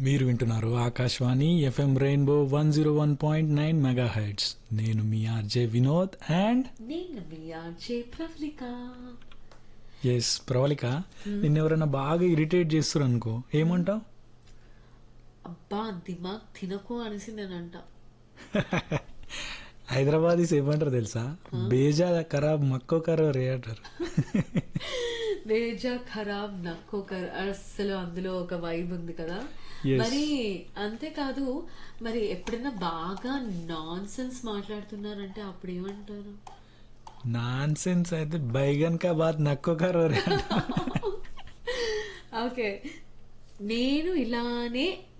మీరు వింటున్నారు Akashvani FM rainbow one zero one point nine megahertz నేను మీ ఆర్జే వినోద్ అండ్ నేను మీ ఆర్జే ప్రవళిక ఎస్ ప్రవళిక నిన్నెవరైనా బాగా ఇరిటేట్ చేస్తారు అనుకో ఏమంటావు అబ్బా దిమాగ్ తినకు అనేసి నేను అంట హైదరాబాదీస్ ఏమంటారు తెలుసా బేజా ఖరాబ్ మక్కో కరో రే అంటారు బేజా ఖరాబ్ నక్కోకర్ అసలు అందులో ఒక వైబ్ ఉంది కదా Yes. మరి అంతేకాదు మరి ఎప్పుడైనా బాగా నాన్ సెన్స్ మాట్లాడుతున్నారంటే అప్పుడు ఏమంటారు నాన్ సెన్స్ అయితే బైగన్ కా బాత్ నక్కో కరో రే అంటారు. ఓకే నేను ఇలానే